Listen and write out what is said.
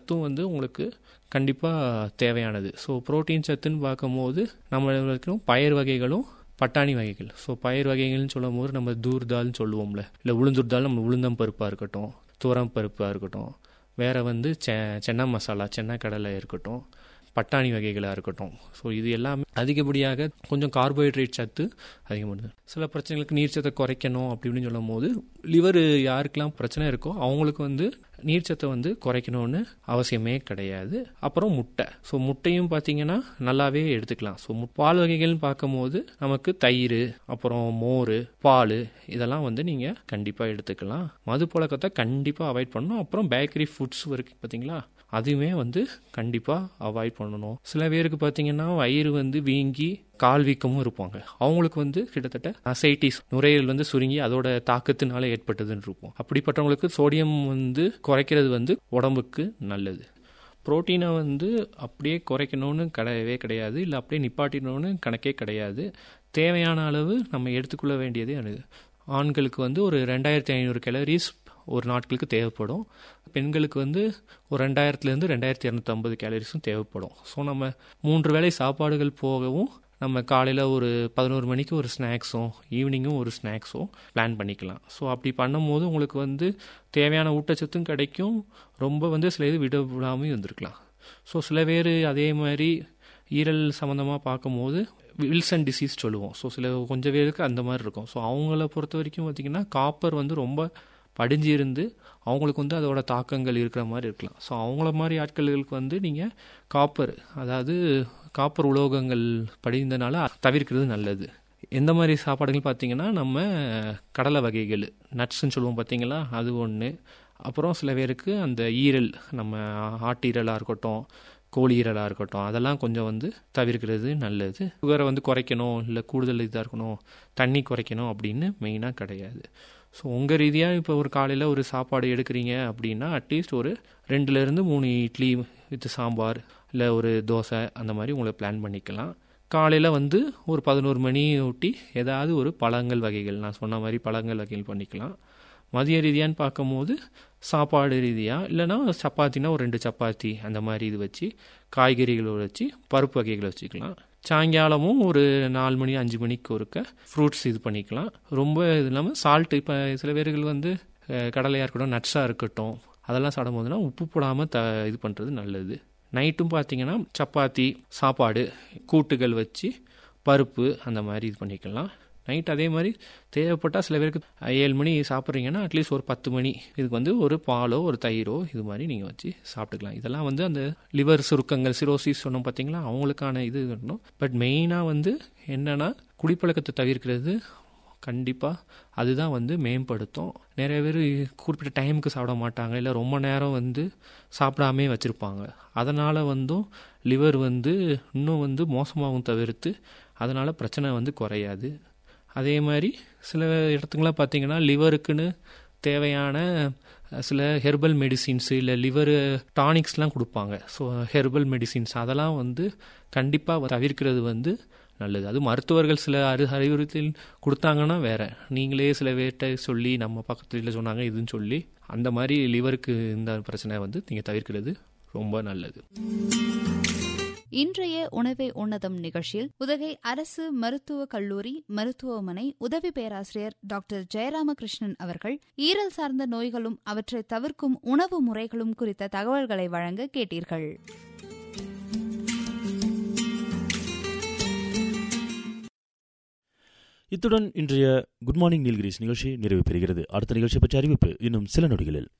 சத்தும் வந்து உங்களுக்கு கண்டிப்பாக தேவையானது ஸோ புரோட்டீன் சத்துன்னு பார்க்கும்போது நம்மளுக்கு பயிர் வகைகளும் பட்டாணி வகைகள் ஸோ பயிர் வகைகள்னு சொல்லும் போது நம்ம தூர் தால்னு சொல்லுவோம்ல இல்லை உளுந்தூர் தால் நம்ம உளுந்தம் பருப்பாக இருக்கட்டும் துவரம் பருப்பாக இருக்கட்டும் வேறு வந்து செ சென்னா மசாலா சென்னா கடலை இருக்கட்டும் பட்டாணி வகைகளாக இருக்கட்டும் ஸோ இது எல்லாமே அதிகப்படியாக கொஞ்சம் கார்போஹைட்ரேட் சத்து அதிகமானது சில பிரச்சனைகளுக்கு நீர்ச்சத்தை குறைக்கணும் அப்படி இப்படின்னு சொல்லும் போது லிவர் யாருக்கெல்லாம் பிரச்சனை இருக்கோ அவங்களுக்கு வந்து நீர்ச்சத்தை வந்து குறைக்கணும்னு அவசியமே கிடையாது அப்புறம் முட்டை ஸோ முட்டையும் பார்த்தீங்கன்னா நல்லாவே எடுத்துக்கலாம் ஸோ பால் வகைகள்னு பார்க்கும்போது நமக்கு தயிர் அப்புறம் மோர் பால் இதெல்லாம் வந்து நீங்கள் கண்டிப்பாக எடுத்துக்கலாம் மது பழக்கத்தை கண்டிப்பாக அவாய்ட் பண்ணணும் அப்புறம் பேக்கரி ஃபுட்ஸ் இருக்கு பார்த்தீங்களா அதுவுமே வந்து கண்டிப்பாக அவாய்ட் பண்ணணும் சில பேருக்கு பார்த்தீங்கன்னா வயிறு வந்து வீங்கி கால் வீக்கமும் இருப்பாங்க அவங்களுக்கு வந்து கிட்டத்தட்ட அசைட்டிஸ் நுரையீரல் வந்து சுருங்கி அதோட தாக்கத்தினால ஏற்பட்டதுன்னு இருப்போம் அப்படிப்பட்டவங்களுக்கு சோடியம் வந்து குறைக்கிறது வந்து உடம்புக்கு நல்லது புரோட்டீனை வந்து அப்படியே குறைக்கணும்னு கிடையவே கிடையாது இல்லை அப்படியே நிப்பாட்டிடணும்னு கணக்கே கிடையாது தேவையான அளவு நம்ம எடுத்துக்கொள்ள வேண்டியதே அது ஆண்களுக்கு வந்து ஒரு ரெண்டாயிரத்தி ஐநூறு கேலரிஸ் ஒரு நாட்களுக்கு தேவைப்படும் பெண்களுக்கு வந்து ஒரு ரெண்டாயிரத்துலேருந்து ரெண்டாயிரத்தி இரநூத்தம்பது கேலரிஸும் தேவைப்படும் ஸோ நம்ம மூன்று வேளை சாப்பாடுகள் போகவும் நம்ம காலையில் ஒரு பதினோரு மணிக்கு ஒரு ஸ்நாக்ஸும் ஈவினிங்கும் ஒரு ஸ்நாக்ஸும் பிளான் பண்ணிக்கலாம் ஸோ அப்படி பண்ணும்போது உங்களுக்கு வந்து தேவையான ஊட்டச்சத்தும் கிடைக்கும் ரொம்ப வந்து சில இது விட விடாமல் இருந்திருக்கலாம் ஸோ சில பேர் அதே மாதிரி ஈரல் சம்மந்தமாக பார்க்கும்போது வில்சன் டிசீஸ் சொல்லுவோம் ஸோ சில கொஞ்சம் பேருக்கு அந்த மாதிரி இருக்கும் ஸோ அவங்கள பொறுத்த வரைக்கும் பார்த்திங்கன்னா காப்பர் வந்து ரொம்ப படிஞ்சு இருந்து அவங்களுக்கு வந்து அதோட தாக்கங்கள் இருக்கிற மாதிரி இருக்கலாம் ஸோ அவங்கள மாதிரி ஆட்களுக்கு வந்து நீங்கள் காப்பர் அதாவது காப்பர் உலோகங்கள் படிந்தனால தவிர்க்கிறது நல்லது எந்த மாதிரி சாப்பாடுகள் பார்த்தீங்கன்னா நம்ம கடலை வகைகள் நட்ஸ்ன்னு சொல்லுவோம் பார்த்தீங்களா அது ஒன்று அப்புறம் சில பேருக்கு அந்த ஈரல் நம்ம ஆட்டீரலாக இருக்கட்டும் கோழி ஈரலாக இருக்கட்டும் அதெல்லாம் கொஞ்சம் வந்து தவிர்க்கிறது நல்லது சுகரை வந்து குறைக்கணும் இல்லை கூடுதல் இதாக இருக்கணும் தண்ணி குறைக்கணும் அப்படின்னு மெயினாக கிடையாது ஸோ உங்கள் ரீதியாக இப்போ ஒரு காலையில் ஒரு சாப்பாடு எடுக்கிறீங்க அப்படின்னா அட்லீஸ்ட் ஒரு ரெண்டுலேருந்து மூணு இட்லி வித் சாம்பார் இல்லை ஒரு தோசை அந்த மாதிரி உங்களை பிளான் பண்ணிக்கலாம் காலையில் வந்து ஒரு பதினோரு மணி ஒட்டி ஏதாவது ஒரு பழங்கள் வகைகள் நான் சொன்ன மாதிரி பழங்கள் வகைகள் பண்ணிக்கலாம் மதிய ரீதியான்னு பார்க்கும்போது சாப்பாடு ரீதியாக இல்லைனா சப்பாத்தினா ஒரு ரெண்டு சப்பாத்தி அந்த மாதிரி இது வச்சு காய்கறிகளை வச்சு பருப்பு வகைகளை வச்சுக்கலாம் சாயங்காலமும் ஒரு நாலு மணி அஞ்சு மணிக்கு ஒருக்க ஃப்ரூட்ஸ் இது பண்ணிக்கலாம் ரொம்ப இது இல்லாமல் சால்ட்டு இப்போ சில பேர்கள் வந்து கடலையாக இருக்கட்டும் நட்ஸாக இருக்கட்டும் அதெல்லாம் சாப்பிடும் போதுனா உப்பு போடாமல் த இது பண்ணுறது நல்லது நைட்டும் பார்த்தீங்கன்னா சப்பாத்தி சாப்பாடு கூட்டுகள் வச்சு பருப்பு அந்த மாதிரி இது பண்ணிக்கலாம் நைட் அதே மாதிரி தேவைப்பட்டால் சில பேருக்கு ஏழு மணி சாப்பிட்றீங்கன்னா அட்லீஸ்ட் ஒரு பத்து மணி இதுக்கு வந்து ஒரு பாலோ ஒரு தயிரோ இது மாதிரி நீங்கள் வச்சு சாப்பிட்டுக்கலாம் இதெல்லாம் வந்து அந்த லிவர் சுருக்கங்கள் சிரோசிஸ் சொன்னோம் பார்த்தீங்களா அவங்களுக்கான இது இருக்கணும் பட் மெயினாக வந்து என்னென்னா குடிப்பழக்கத்தை தவிர்க்கிறது கண்டிப்பாக அதுதான் வந்து மேம்படுத்தும் நிறைய பேர் குறிப்பிட்ட டைமுக்கு சாப்பிட மாட்டாங்க இல்லை ரொம்ப நேரம் வந்து சாப்பிடாமே வச்சுருப்பாங்க அதனால் வந்தும் லிவர் வந்து இன்னும் வந்து மோசமாகவும் தவிர்த்து அதனால் பிரச்சனை வந்து குறையாது அதே மாதிரி சில இடத்துங்களாம் பார்த்தீங்கன்னா லிவருக்குன்னு தேவையான சில ஹெர்பல் மெடிசின்ஸு இல்லை லிவர் டானிக்ஸ்லாம் கொடுப்பாங்க ஸோ ஹெர்பல் மெடிசின்ஸ் அதெல்லாம் வந்து கண்டிப்பாக தவிர்க்கிறது வந்து நல்லது அது மருத்துவர்கள் சில அறி அறிவுறுத்தல் கொடுத்தாங்கன்னா வேற நீங்களே சில பேர்கிட்ட சொல்லி நம்ம பக்கத்துல சொன்னாங்க இதுன்னு சொல்லி அந்த மாதிரி லிவருக்கு இந்த பிரச்சனை வந்து நீங்கள் தவிர்க்கிறது ரொம்ப நல்லது இன்றைய உணவை உன்னதம் நிகழ்ச்சியில் உதகை அரசு மருத்துவக் கல்லூரி மருத்துவமனை உதவி பேராசிரியர் டாக்டர் ஜெயராமகிருஷ்ணன் அவர்கள் ஈரல் சார்ந்த நோய்களும் அவற்றை தவிர்க்கும் உணவு முறைகளும் குறித்த தகவல்களை வழங்க கேட்டீர்கள் இத்துடன் இன்றைய குட் மார்னிங் நீல்கிரிஸ் நிகழ்ச்சி நிறைவு பெறுகிறது அடுத்த நிகழ்ச்சி பற்றிய அறிவிப்பு இன்னும் சில நொடிகளில்